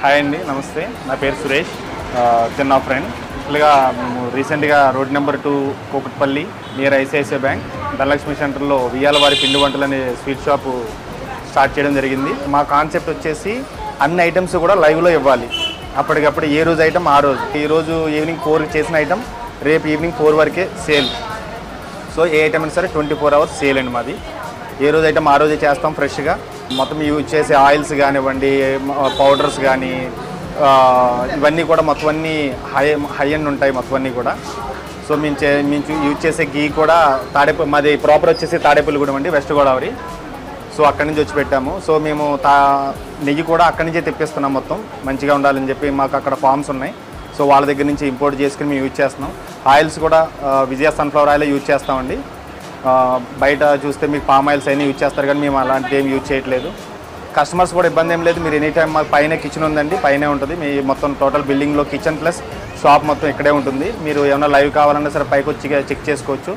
Hi అండి నమస్తే నా పేరు సురేష్ ఆ, చిన్న ఫ్రెండ్ ఇట్లాగా మేము రీసెంట్గా road number two Kukatpally near ICICI bank Dhanalakshmi సెంటర్లో వియ్యాల వారి పిండి వంటలు అనే స్వీట్ షాపు స్టార్ట్ చేయడం జరిగింది మా కాన్సెప్ట్ వచ్చేసి అన్ని ఐటమ్స్ కూడా లైవ్లో ఇవ్వాలి అప్పటికప్పుడు ఏ రోజు ఐటమ్ ఆ రోజు ఈ రోజు ఈవినింగ్ ఫోర్ చేసిన ఐటమ్ రేపు ఈవినింగ్ ఫోర్ వరకే సేల్ సో ఏ ఐటమ్ అయినా సరే ట్వంటీ ఫోర్ అవర్స్ సేల్ అండి మాది ఏ రోజు ఐటమ్ ఆ రోజే చేస్తాం ఫ్రెష్గా మొత్తం యూజ్ చేసే ఆయిల్స్ కానివ్వండి పౌడర్స్ కానీ ఆ, ఇవన్నీ కూడా మొత్తం అన్నీ హై హై ఎండ్ ఉంటాయి మొత్తం అన్నీ కూడా సో మేము చే మేము చూ- యూజ్ చేసే గీ కూడా తాడేపు మాది ప్రాపర్ వచ్చేసి తాడేపల్లిగూడెం అండి వెస్ట్ గోదావరి సో అక్కడి నుంచి వచ్చి పెట్టాము సో మేము తా నెయ్యి కూడా అక్కడి నుంచే తెప్పిస్తున్నాం మొత్తం మంచిగా ఉండాలని చెప్పి మాకు అక్కడ ఫార్మ్స్ ఉన్నాయి సో వాళ్ళ దగ్గర నుంచి ఇంపోర్ట్ చేసుకుని మేము యూజ్ చేస్తున్నాం ఆయిల్స్ కూడా ఆ, విజయ సన్ఫ్లవర్ ఆయిల్ యూజ్ చేస్తామండి ఆ, బయట చూస్తే మీకు పామ్ ఆయిల్స్ అయినా యూజ్ చేస్తారు కానీ మేము అలాంటివి ఏం యూజ్ చేయట్లేదు కస్టమర్స్ కూడా ఇబ్బంది ఏం లేదు మీరు ఎనీ టైం మాకు పైన కిచెన్ ఉందండి పైనే ఉంటుంది మీ మొత్తం టోటల్ బిల్డింగ్లో కిచెన్ ప్లస్ షాప్ మొత్తం ఇక్కడే ఉంటుంది మీరు ఏమైనా లైవ్ కావాలన్నా సరే పైకి వచ్చి చెక్ చేసుకోవచ్చు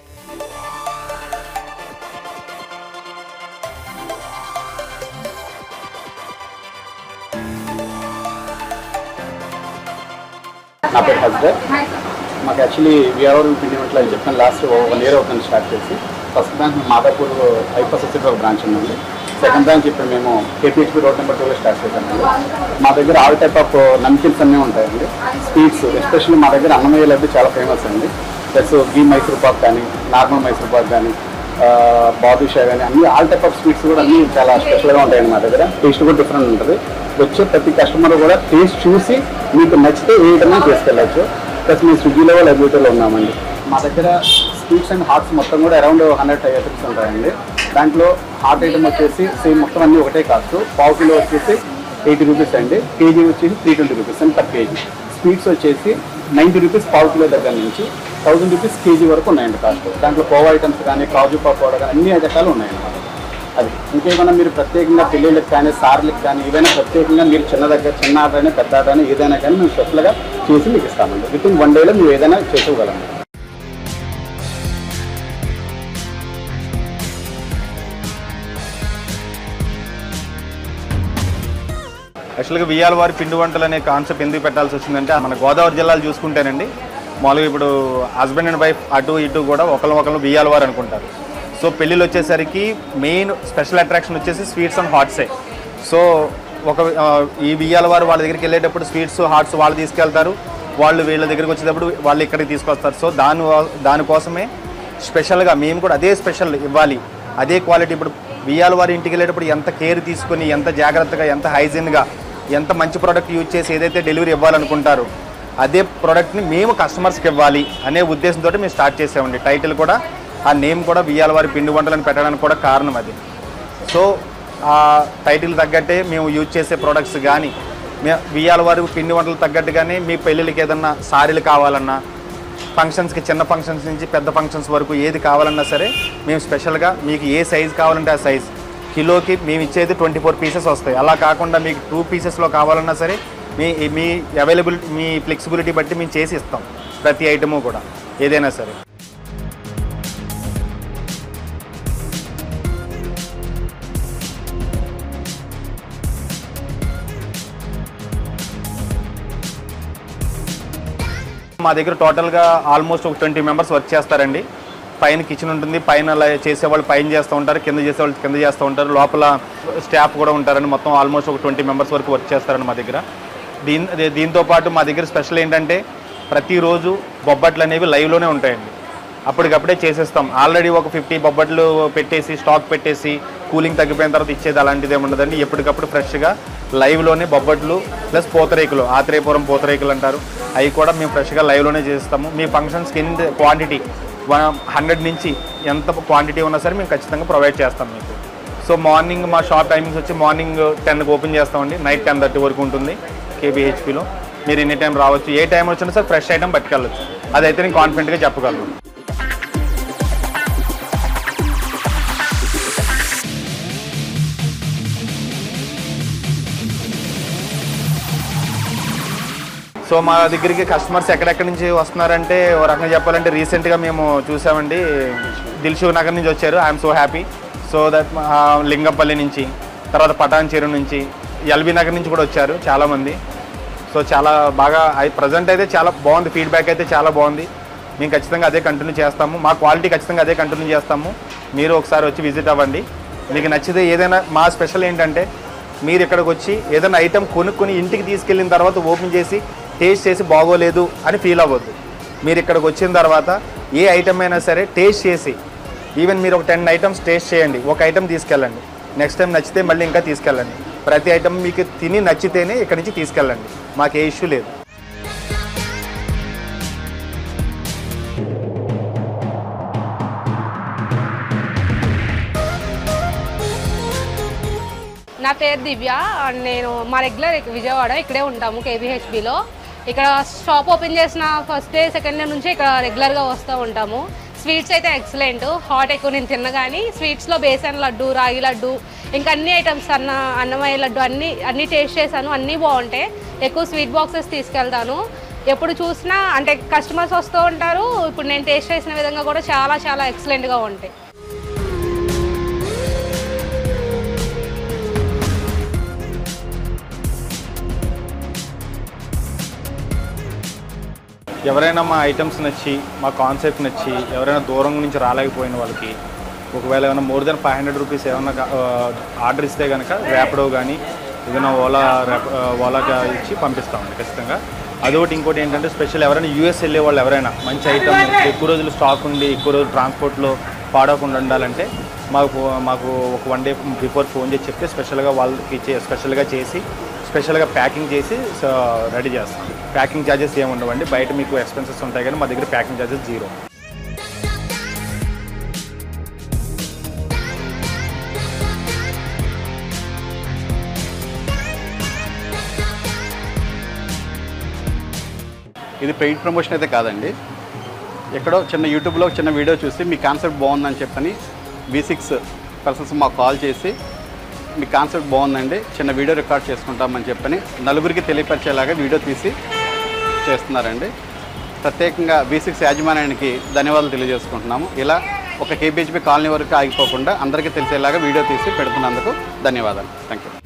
నా పేరు హస్బర్ మాకు యాక్చువల్లీ విఆర్ఓ పిండి వంటలు అని చెప్పాను లాస్ట్ వన్ ఇయర్ అవుతుంది స్టార్ట్ చేసి ఫస్ట్ బ్రాంచ్ మేము మాదాపూర్ ఐపస్ వచ్చేసి ఒక బ్రాంచ్ ఉందండి సెకండ్ బ్రాంచ్ ఇప్పుడు మేము కేపీహెచ్పి రోడ్ నెంబర్ టూలో స్టార్ట్ చేశామండి మా దగ్గర ఆల్ టైప్ ఆఫ్ నమ్కిన్స్ అన్నీ ఉంటాయండి స్వీట్స్ ఎస్పెషల్లీ మా దగ్గర అన్నమయ్య లడ్డు చాలా ఫేమస్ అండి ప్లస్ గీ మైసూర్ పాక్ కానీ నార్మల్ మైసూర్ పాక్ కానీ బాదుషా కానీ అన్ని ఆల్ టైప్ ఆఫ్ స్వీట్స్ కూడా అన్ని చాలా స్పెషల్గా ఉంటాయండి మా దగ్గర టేస్ట్ కూడా డిఫరెంట్ ఉంటుంది వచ్చే ప్రతి కస్టమర్ కూడా టేస్ట్ చూసి మీకు నచ్చితే ఏ విధంగా తీసుకెళ్ళచ్చు ప్లస్ మేము స్విగ్గీలో లైబ్రరీలో ఉన్నామండి మా దగ్గర స్వీట్స్ అండ్ హాట్స్ మొత్తం కూడా అరౌండ్ హండ్రెడ్ ఐటమ్స్ ఉంటాయండి దాంట్లో హాట్ ఐటమ్ వచ్చేసి సేమ్ మొత్తం అన్ని ఒకటే కాస్ట్ పావు కిలో వచ్చేసి ఎయిటీ రూపీస్ అండి కేజీ వచ్చేసి త్రీ ట్వంటీ రూపీస్ అండి పర్ కేజీ స్వీట్స్ వచ్చేసి నైంటీ రూపీస్ పావు కిలో దగ్గర నుంచి థౌసండ్ రూపీస్ కేజీ వరకు ఉన్నాయండి కాస్ట్ దాంట్లో కోవా ఐటమ్స్ కానీ కాజు పాప్ పౌడర్ కానీ అన్ని రకాలు ఉన్నాయండి మా దగ్గర. అది ఇంకేమైనా మీరు ప్రత్యేకంగా పెళ్ళిళ్ళకి కానీ సార్లకి కానీ ఏదైనా ప్రత్యేకంగా మీరు చిన్న దగ్గర చిన్న ఆర్డర్ అయినా పెద్ద ఆర్డర్ అయినా ఏదైనా కానీ మేము స్పెషల్గా చేసి మీకు ఇస్తామండి విత్ ఇన్ వన్ డేలో మేము ఏదైనా చేసుకోగలము యాక్చువల్గా వియ్యాల వారి పిండి వంటలు అనే కాన్సెప్ట్ ఎందుకు పెట్టాల్సి వచ్చిందంటే మన గోదావరి జిల్లాలు చూసుకుంటేనండి మామూలుగా ఇప్పుడు హస్బెండ్ అండ్ వైఫ్ అటు ఇటు కూడా ఒకళ్ళు ఒకళ్ళు వియ్యాల వారు అనుకుంటారు సో పెళ్ళిళ్ళు వచ్చేసరికి మెయిన్ స్పెషల్ అట్రాక్షన్ వచ్చేసి స్వీట్స్ అండ్ హాట్సే సో ఒక ఆ, ఈ బియ్యాల వారు వాళ్ళ దగ్గరికి వెళ్ళేటప్పుడు స్వీట్స్ హాట్స్ వాళ్ళు తీసుకెళ్తారు వాళ్ళు వీళ్ళ దగ్గరికి వచ్చేటప్పుడు వాళ్ళు ఇక్కడికి తీసుకొస్తారు సో దాని దానికోసమే స్పెషల్గా మేము కూడా అదే స్పెషల్ ఇవ్వాలి అదే క్వాలిటీ ఇప్పుడు బియ్యాల వారి ఇంటికి వెళ్ళేటప్పుడు ఎంత కేర్ తీసుకొని ఎంత జాగ్రత్తగా ఎంత హైజీన్గా ఎంత మంచి ప్రోడక్ట్ యూజ్ చేసి ఏదైతే డెలివరీ ఇవ్వాలనుకుంటారో అదే ప్రోడక్ట్ని మేము కస్టమర్స్కి ఇవ్వాలి అనే ఉద్దేశంతో మేము స్టార్ట్ చేసామండి టైటిల్ కూడా ఆ నేమ్ కూడా బియ్యాల వారి పిండి వంటలను పెట్టడానికి కూడా కారణం అది సో ఆ టైటిల్ తగ్గట్టే మేము యూజ్ చేసే ప్రోడక్ట్స్ కానీ మే బియ్యాల వారి పిండి వంటలు తగ్గట్టుగానే మీ పెళ్ళిళ్ళకి ఏదన్నా సారీలు కావాలన్నా ఫంక్షన్స్కి చిన్న ఫంక్షన్స్ నుంచి పెద్ద ఫంక్షన్స్ వరకు ఏది కావాలన్నా సరే మేము స్పెషల్గా మీకు ఏ సైజ్ కావాలంటే ఆ సైజ్ కిలోకి మేము ఇచ్చేది ట్వంటీ ఫోర్ పీసెస్ వస్తాయి అలా కాకుండా మీకు టూ పీసెస్లో కావాలన్నా సరే మీ మీ అవైలబిలిటీ మీ ఫ్లెక్సిబిలిటీ బట్టి మేము చేసి ఇస్తాం ప్రతి ఐటము కూడా ఏదైనా సరే మా దగ్గర టోటల్గా ఆల్మోస్ట్ ఒక ట్వంటీ మెంబర్స్ వర్క్ చేస్తారండి పైన కిచెన్ ఉంటుంది పైన అలా చేసేవాళ్ళు పైన చేస్తూ ఉంటారు కింద చేసేవాళ్ళు కింద చేస్తూ ఉంటారు లోపల స్టాఫ్ కూడా ఉంటారండి మొత్తం ఆల్మోస్ట్ ఒక ట్వంటీ మెంబర్స్ వరకు వర్క్ చేస్తారండి మా దగ్గర దీని అదే- దీంతో పాటు మా దగ్గర స్పెషల్ ఏంటంటే ప్రతిరోజు బొబ్బట్లు అనేవి లైవ్లోనే ఉంటాయండి అప్పటికప్పుడే చేసేస్తాం ఆల్రెడీ ఒక ఫిఫ్టీ బొబ్బట్లు పెట్టేసి స్టాక్ పెట్టేసి కూలింగ్ తగ్గిపోయిన తర్వాత ఇచ్చేది అలాంటిది ఏమి ఉండదండి ఎప్పటికప్పుడు ఫ్రెష్గా లైవ్లోనే బొబ్బట్లు ప్లస్ పూతరేకులు ఆత్రేయపురం పూతరేకులు అంటారు అవి కూడా మేము ఫ్రెష్గా లైవ్లోనే చేస్తాము మీ ఫంక్షన్స్కి ఎన్ని క్వాంటిటీ వన్ హండ్రెడ్ నుంచి ఎంత క్వాంటిటీ ఉన్నా సరే మేము ఖచ్చితంగా ప్రొవైడ్ చేస్తాం మీకు సో మార్నింగ్ మా షాప్ టైమింగ్స్ వచ్చి మార్నింగ్ టెన్కి ఓపెన్ చేస్తామండి నైట్ టెన్ థర్టీ వరకు ఉంటుంది కేబీహెచ్పిలో మీరు ఎనీ టైం రావచ్చు ఏ టైం వచ్చినా సరే ఫ్రెష్ ఐటమ్ పట్టుకెళ్ళచ్చు అదైతే నేను కాన్ఫిడెంట్గా చెప్పగలను సో మా దగ్గరికి కస్టమర్స్ ఎక్కడెక్కడి నుంచి వస్తున్నారంటే ఓ రకంగా చెప్పాలంటే రీసెంట్గా మేము చూసామండి దిల్షుక్ నగర్ నుంచి వచ్చారు I'm so happy so that Lingampally నుంచి తర్వాత పటాన్ చెరువు నుంచి ఎల్బీ నగర్ నుంచి కూడా వచ్చారు చాలామంది సో చాలా బాగా ప్రజెంట్ అయితే చాలా బాగుంది ఫీడ్బ్యాక్ అయితే చాలా బాగుంది మేము ఖచ్చితంగా అదే కంటిన్యూ చేస్తాము మా క్వాలిటీ ఖచ్చితంగా అదే కంటిన్యూ చేస్తాము మీరు ఒకసారి వచ్చి విజిట్ అవ్వండి మీకు నచ్చితే ఏదైనా మా స్పెషల్ ఏంటంటే మీరు ఇక్కడికి వచ్చి ఏదైనా ఐటెం కొనుక్కొని ఇంటికి తీసుకెళ్ళిన తర్వాత ఓపెన్ చేసి టేస్ట్ చేసి బాగోలేదు అని ఫీల్ అవ్వద్దు మీరు ఇక్కడికి వచ్చిన తర్వాత ఏ ఐటమ్ అయినా సరే టేస్ట్ చేసి ఈవెన్ మీరు ఒక టెన్ ఐటమ్స్ టేస్ట్ చేయండి ఒక ఐటమ్ తీసుకెళ్ళండి నెక్స్ట్ టైం నచ్చితే మళ్ళీ ఇంకా తీసుకెళ్ళండి ప్రతి ఐటమ్ మీకు తిని నచ్చితేనే ఇక్కడి నుంచి తీసుకెళ్ళండి మాకు ఏ ఇష్యూ లేదు నా పేరు దివ్య అండ్ నేను మా రెగ్యులర్ విజయవాడ ఇక్కడే ఉంటాము కేబిహెచ్బిలో ఇక్కడ షాప్ ఓపెన్ చేసిన ఫస్ట్ డే సెకండ్ డే నుంచి ఇక్కడ రెగ్యులర్గా వస్తూ ఉంటాము స్వీట్స్ అయితే ఎక్సలెంట్ హాట్ ఎక్కువ నేను తిన్న కానీ స్వీట్స్లో బేసన్ లడ్డు రాగి లడ్డు ఇంకా అన్ని ఐటమ్స్ అన్న అన్నమయ్య లడ్డు అన్ని అన్ని టేస్ట్ చేశాను అన్నీ బాగుంటాయి ఎక్కువ స్వీట్ బాక్సెస్ తీసుకెళ్తాను ఎప్పుడు చూసినా అంటే కస్టమర్స్ వస్తూ ఉంటారు ఇప్పుడు నేను టేస్ట్ చేసిన విధంగా కూడా చాలా చాలా ఎక్సలెంట్గా ఉంటాయి ఎవరైనా మా ఐటమ్స్ నచ్చి మా కాన్సెప్ట్ నచ్చి ఎవరైనా దూరం నుంచి రాలేకపోయిన వాళ్ళకి ఒకవేళ ఏమైనా more than five hundred rupees ఏమైనా ఆర్డర్ ఇస్తే కనుక ర్యాపిడో కానీ ఏదైనా ఓలా ర్యాప్ ఓలా ఇచ్చి పంపిస్తామండి ఖచ్చితంగా అదొకటి ఇంకోటి ఏంటంటే స్పెషల్ ఎవరైనా యూఎస్ వెళ్ళే వాళ్ళు ఎవరైనా మంచి ఐటమ్ ఎక్కువ రోజులు స్టాక్ ఉండి ఎక్కువ రోజులు ట్రాన్స్పోర్ట్లో పాడకుండా ఉండాలంటే మాకు మాకు ఒక వన్ డే బిఫోర్ ఫోన్ చేసి చెప్తే స్పెషల్గా వాళ్ళకి చే- స్పెషల్గా చేసి స్పెషల్గా ప్యాకింగ్ చేసి సో రెడీ చేస్తాం ప్యాకింగ్ ఛార్జెస్ ఏమి ఉండవండి బయట మీకు ఎక్స్పెన్సెస్ ఉంటాయి కానీ మా దగ్గర ప్యాకింగ్ ఛార్జెస్ జీరో ఇది పెయిడ్ ప్రమోషన్ అయితే కాదండి ఎక్కడో చిన్న యూట్యూబ్లో చిన్న వీడియో చూసి మీ కాన్సెప్ట్ బాగుందని చెప్పని వి సిక్స్ పర్సన్స్ మాకు కాల్ చేసి మీ కాన్సెప్ట్ బాగుందండి చిన్న వీడియో రికార్డ్ చేసుకుంటామని చెప్పని నలుగురికి తెలియపరిచేలాగా వీడియో తీసి చేస్తున్నారండి ప్రత్యేకంగా వి సిక్స్ యాజమాన్యానికి ధన్యవాదాలు తెలియజేసుకుంటున్నాము ఇలా ఒక కేబీహెచ్పి కాలనీ వరకు ఆగిపోకుండా అందరికీ తెలిసేలాగా వీడియో తీసి పెడుతున్నందుకు ధన్యవాదాలు థ్యాంక్ యూ